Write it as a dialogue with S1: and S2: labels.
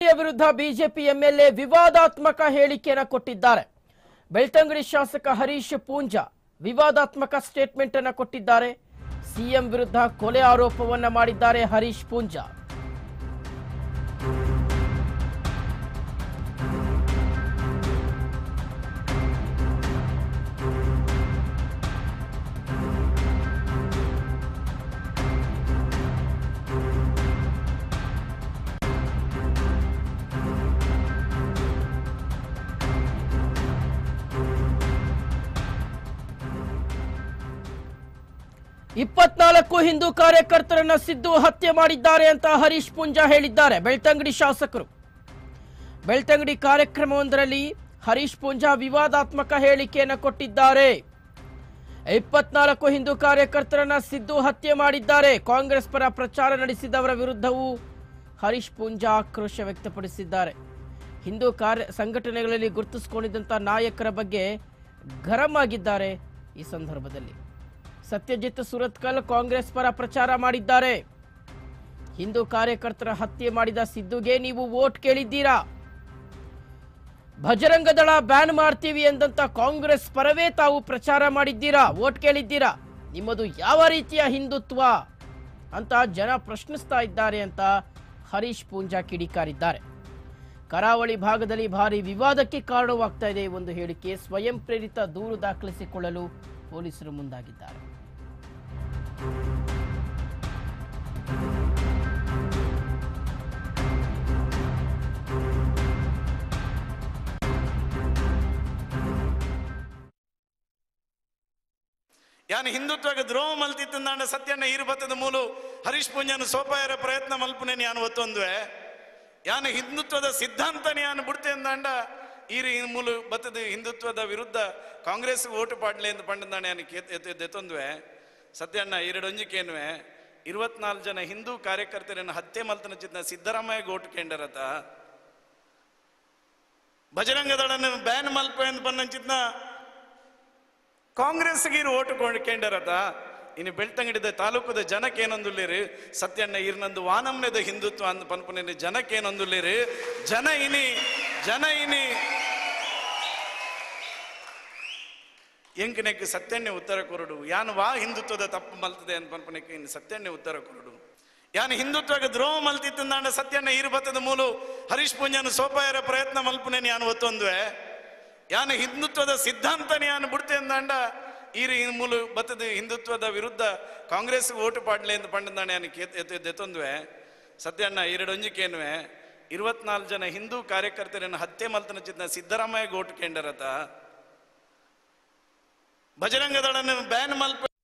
S1: ವಿರುದ್ಧ BJP MLA ವಿವಾದಾತ್ಮಕ ಹೇಳಿಕೆಯನ್ನು ಕೊಟ್ಟಿದ್ದಾರೆ ಬೆಳ್ತಂಗಡಿ ಶಾಸಕ ಹರೀಶ್ ಪೂಂಜಾ ವಿವಾದಾತ್ಮಕ ಸ್ಟೇಟ್ಮೆಂಟ್ ಅನ್ನು ಕೊಟ್ಟಿದ್ದಾರೆ ಸಿಎಂ ವಿರುದ್ಧ ಕೊಲೆ ಆರೋಪವನ್ನ ಮಾಡಿದ್ದಾರೆ ಹರೀಶ್ ಪೂಂಜಾ ಇಪ್ಪತ್ನಾಲ್ಕು ಹಿಂದೂ ಕಾರ್ಯಕರ್ತರನ್ನ ಸಿದ್ದು ಹತ್ಯೆ ಮಾಡಿದ್ದಾರೆ ಅಂತ ಹರೀಶ್ ಪೂಂಜಾ ಹೇಳಿದ್ದಾರೆ ಬೆಳ್ತಂಗಡಿ ಶಾಸಕರು ಬೆಳ್ತಂಗಡಿ ಕಾರ್ಯಕ್ರಮವೊಂದರಲ್ಲಿ ಹರೀಶ್ ಪೂಂಜಾ ವಿವಾದಾತ್ಮಕ ಹೇಳಿಕೆಯನ್ನು ಕೊಟ್ಟಿದ್ದಾರೆ ಇಪ್ಪತ್ನಾಲ್ಕು ಹಿಂದೂ ಕಾರ್ಯಕರ್ತರನ್ನ ಸಿದ್ದು ಹತ್ಯೆ ಮಾಡಿದ್ದಾರೆ ಕಾಂಗ್ರೆಸ್ ಪರ ಪ್ರಚಾರ ನಡೆಸಿದವರ ವಿರುದ್ಧವೂ ಹರೀಶ್ ಪೂಂಜಾ ಆಕ್ರೋಶ ವ್ಯಕ್ತಪಡಿಸಿದ್ದಾರೆ ಹಿಂದೂ ಕಾರ್ಯ ಸಂಘಟನೆಗಳಲ್ಲಿ ಗುರುತಿಸಿಕೊಂಡಿದ್ದಂಥ ನಾಯಕರ ಬಗ್ಗೆ ಗರಂ ಆಗಿದ್ದಾರೆ ಈ ಸಂದರ್ಭದಲ್ಲಿ ಸತ್ಯಜಿತ್ ಸುರತ್ಕಲ್ ಕಾಂಗ್ರೆಸ್ ಪರ ಪ್ರಚಾರ ಮಾಡಿದ್ದಾರೆ ಹಿಂದೂ ಕಾರ್ಯಕರ್ತರ ಹತ್ಯೆ ಮಾಡಿದ ಸಿದ್ದುಗೆ ನೀವು ವೋಟ್ ಕೇಳಿದ್ದೀರಾ ಭಜರಂಗ ದಳ ಬ್ಯಾನ್ ಮಾಡ್ತೀವಿ ಎಂದಂತ ಕಾಂಗ್ರೆಸ್ ಪರವೇ ತಾವು ಪ್ರಚಾರ ಮಾಡಿದ್ದೀರಾ ವೋಟ್ ಕೇಳಿದ್ದೀರಾ ನಿಮ್ಮದು ಯಾವ ರೀತಿಯ ಹಿಂದುತ್ವ ಅಂತ ಜನ ಪ್ರಶ್ನಿಸ್ತಾ ಇದ್ದಾರೆ ಅಂತ ಹರೀಶ್ ಪೂಂಜಾ ಕಿಡಿಕಾರಿದ್ದಾರೆ ಕರಾವಳಿ ಭಾಗದಲ್ಲಿ ಭಾರಿ ವಿವಾದಕ್ಕೆ ಕಾರಣವಾಗ್ತಾ ಇದೆ ಈ ಒಂದು ಹೇಳಿಕೆ ಸ್ವಯಂ ಪ್ರೇರಿತ ದೂರು ದಾಖಲಿಸಿಕೊಳ್ಳಲು ಪೊಲೀಸರು ಮುಂದಾಗಿದ್ದಾರೆ
S2: ಯಾನ್ ಹಿಂದುತ್ವಕ್ಕೆ ದ್ರೋಹ ಮಲ್ತಿತ್ತಂದಾಂಡ ಸತ್ಯಣ್ಣ ಈರ್ಬತ್ತದ ಮೂಲು ಹರೀಶ್ ಪುಂಜನ ಸೋಪಾಯರ ಪ್ರಯತ್ನ ಮಲ್ಪನೆ ಯಾನು ಒತ್ತೊಂದುವೆ ಯಾನು ಹಿಂದುತ್ವದ ಸಿದ್ಧಾಂತನೇ ಯಾನು ಬಿಡ್ತೆ ಅಂದಾಂಡ ಈರಿ ಮೂಲು ಬತ್ತದ ಹಿಂದುತ್ವದ ವಿರುದ್ಧ ಕಾಂಗ್ರೆಸ್ ಓಟು ಪಾಡ್ಲೆ ಅಂತ ಪಂಡದಾಣ ಯಾನು ಎತ್ತೊಂದುವೆ ಸತ್ಯಣ್ಣ ಎರಡೊಂಜಿಕೇನುವೆ ಇರುವತ್ನಾಲ್ಕು ಜನ ಹಿಂದೂ ಕಾರ್ಯಕರ್ತರನ್ನು ಹತ್ಯೆ ಮಲ್ತನ ಚಿತ್ನ ಸಿದ್ದರಾಮಯ್ಯ ಓಟು ಕೇಂಡರತ ಬಜರಂಗ ದಳನ ಬ್ಯಾನ್ ಮಲ್ಪ ಎಂದು ಪನ್ನಂಚಿತ್ನ ಕಾಂಗ್ರೆಸ್ಗೆ ಇರು ಓಟು ಕೊಂಡ್ಕೊಂಡರತ ಇನ್ನು ಬೆಳ್ತಂಗಡಿದ ತಾಲೂಕದ ಜನಕ್ಕೆ ಏನೊಂದುಲ್ಲೇರಿ ಸತ್ಯಣ್ಣ ಇರ್ನಂದು ವಾನಮ್ನೆದ ಹಿಂದುತ್ವ ಅಂದ ಪನ್ಪುನ ಜನಕ್ಕೆ ಏನೊಂದುಲ್ಲೇರಿ ಜನ ಇನಿ ಜನ ಇನಿ ಎಂಕನೆಕ್ಕೆ ಸತ್ಯಣ್ಣೆ ಉತ್ತರ ಕೊರಡು ಯಾನು ವಾ ಹಿಂದುತ್ವದ ತಪ್ಪು ಮಲ್ತದೆ ಅಂತ ಪನ್ಪನಕ್ಕೆ ಇನ್ನು ಸತ್ಯಣ್ಣೆ ಉತ್ತರ ಕೊರಡು ಯಾನು ಹಿಂದುತ್ವಕ್ಕೆ ದ್ರೋಹ ಮಲ್ತಿತ್ತಂದಾಂಡ ಸತ್ಯಣ್ಣ ಈರ್ಬತ್ತದ ಮೂಲು ಹರೀಶ್ ಪುಂಜನ ಸೋಪಾಯರ ಪ್ರಯತ್ನ ಮಲ್ಪನೆ ಯಾನು ಒತ್ತೊಂದುವೆ ಯಾನು ಹಿಂದುತ್ವದ ಸಿದ್ಧಾಂತನೇ ಯಾನು ಬಿಡ್ತೆ ಅಂದಾಂಡ ಈರಿ ಮೂಲು ಬತ್ತದ ಹಿಂದುತ್ವದ ವಿರುದ್ಧ ಕಾಂಗ್ರೆಸ್ ಓಟು ಪಾಡ್ಲೆ ಅಂತ ಪಂಡದಾಣ ಯಾನು ಎತ್ತೊಂದುವೆ ಸತ್ಯಣ್ಣ ಎರಡೊಂಜಿಕೇನುವೆ ಇರುವತ್ನಾಲ್ಕು ಜನ ಹಿಂದೂ ಕಾರ್ಯಕರ್ತರನ್ನು ಹತ್ಯೆ ಮಲ್ತನ ಚಿತ್ನ ಸಿದ್ದರಾಮಯ್ಯ ಓಟು ಕೇಂಡರತ ಬಜರಂಗ ದಳನ ಬ್ಯಾನ್ ಮಲ್ಪ